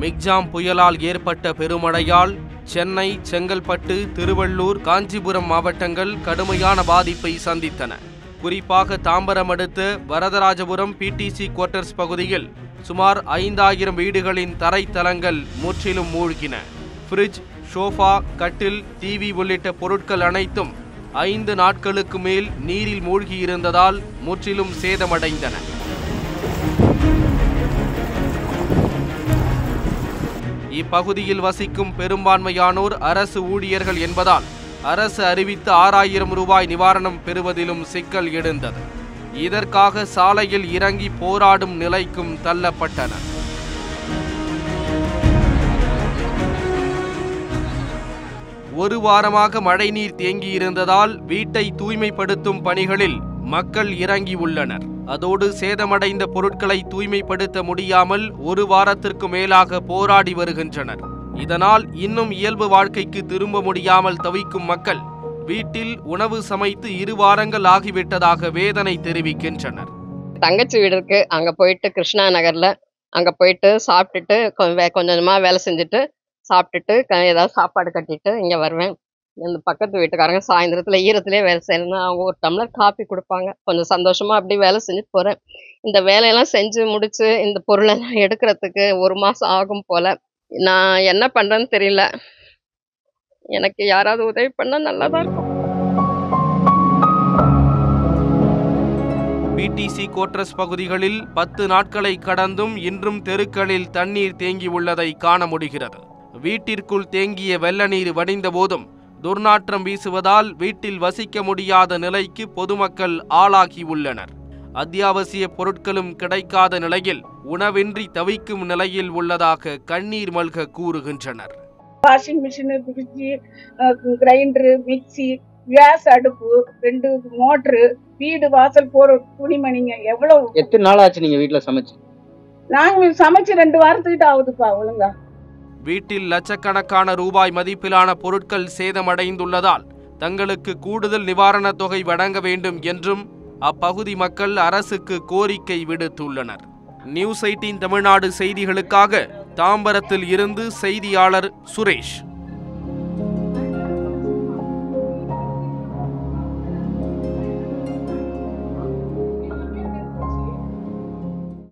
Michaung புயலால் ஏற்பட்ட பெருமழையால் சென்னை செங்கல்பட்டு திருவள்ளூர் காஞ்சிபுரம் மாவட்டங்கள் கடுமையான பாதிப்பை சந்தித்தன குறிப்பாக தாம்பரம் அடுத்த வரதராஜபுரம் பிடிசி குவார்ட்டர்ஸ் பகுதியில் சுமார் ஐந்தாயிரம் வீடுகளின் தரைத்தளங்கள் முற்றிலும் மூழ்கின ஃப்ரிட்ஜ் சோஃபா கட்டில் டிவி உள்ளிட்ட பொருட்கள் அனைத்தும் ஐந்து நாட்களுக்கு மேல் நீரில் மூழ்கியிருந்ததால் முற்றிலும் சேதமடைந்தன இப்பகுதியில் வசிக்கும் பெரும்பான்மையானோர் அரசு ஊழியர்கள் என்பதால் அரசு அறிவித்த ஆறாயிரம் ரூபாய் நிவாரணம் பெறுவதிலும் சிக்கல் எழுந்தது இதற்காக சாலையில் இறங்கி போராடும் நிலைக்கும் தள்ளப்பட்டனர் ஒரு வாரமாக மழைநீர் தேங்கியிருந்ததால் வீட்டை தூய்மைப்படுத்தும் பணிகளில் மக்கள் இறங்கி உள்ளனர் அதோடு சேதமடைந்த பொருட்களை தூய்மைப்படுத்த முடியாமல் ஒரு வாரத்திற்கு மேலாக போராடி வருகின்றனர் இதனால் இன்னும் இயல்பு வாழ்க்கைக்கு திரும்ப முடியாமல் தவிக்கும் மக்கள் வீட்டில் உணவு சமைத்து இரு வாரங்கள் ஆகிவிட்டதாக வேதனை தெரிவிக்கின்றனர் தங்கச்சி வீடு இருக்கு அங்க போயிட்டு கிருஷ்ணா நகர்ல அங்க போயிட்டு சாப்பிட்டுட்டு கொ- வே- கொஞ்சம் கொஞ்சமா வேலை செஞ்சுட்டு சாப்பிட்டுட்டு க- ஏதாவது சாப்பாடு கட்டிட்டு இங்க வருவேன் இந்த பக்கத்து வீட்டுக்காரங்க சாயந்தரத்துல ஈரத்திலே வேலை செய்யணும் அவங்க ஒரு டம்ளர் காப்பி கொடுப்பாங்க கொஞ்சம் சந்தோஷமா அப்படி வேலை செஞ்சுட்டு போறேன் இந்த வேலையெல்லாம் செஞ்சு முடிச்சு இந்த பொருளெல்லாம் எடுக்கிறதுக்கு ஒரு மாசம் ஆகும் போல நான் என்ன பண்றேன்னு தெரியல எனக்கு யாராவது உதவி பண்ணா நல்லாதான் இருக்கும் பிடிசி கோட்ரஸ் பகுதிகளில் பத்து நாட்களை கடந்தும் இன்றும் தெருக்களில் தண்ணீர் தேங்கி உள்ளதை காண முடிகிறது வீட்டிற்குள் தேங்கிய வெள்ள நீர் வடிந்த போதும் துர்நாற்றம் வீசுவதால் வீட்டில் வசிக்க முடியாத நிலைக்கு பொதுமக்கள் ஆளாகி உள்ளனர் அத்தியாவசிய பொருட்களும் கிடைக்காத நிலையில் உணவின்றி தவிக்கும் நிலையில் உள்ளதாக கண்ணீர் மல்க கூறுகின்றனர் washing machine fridge grinder mixie gas அடுப்பு ரெண்டு மோட்ரு வீடு வாசல் போற துணிமணிங்க எவ்வளவு எத்தனை நாள் ஆச்சு நீங்க வீட்ல சமைச்சு நாங்க சமைச்சு ரெண்டு வாரத்துக்கிட்ட ஆகுதுப்பா ஒழுங்கா வீட்டில் லட்சக்கணக்கான ரூபாய் மதிப்பிலான பொருட்கள் சேதமடைந்துள்ளதால் தங்களுக்கு கூடுதல் நிவாரணத் தொகை வழங்க வேண்டும் என்றும் அப்பகுதி மக்கள் அரசுக்கு கோரிக்கை விடுத்துள்ளனர் நியூஸ் எயிட்டீன் தமிழ்நாடு செய்திகளுக்காக தாம்பரத்தில் இருந்து செய்தியாளர் சுரேஷ்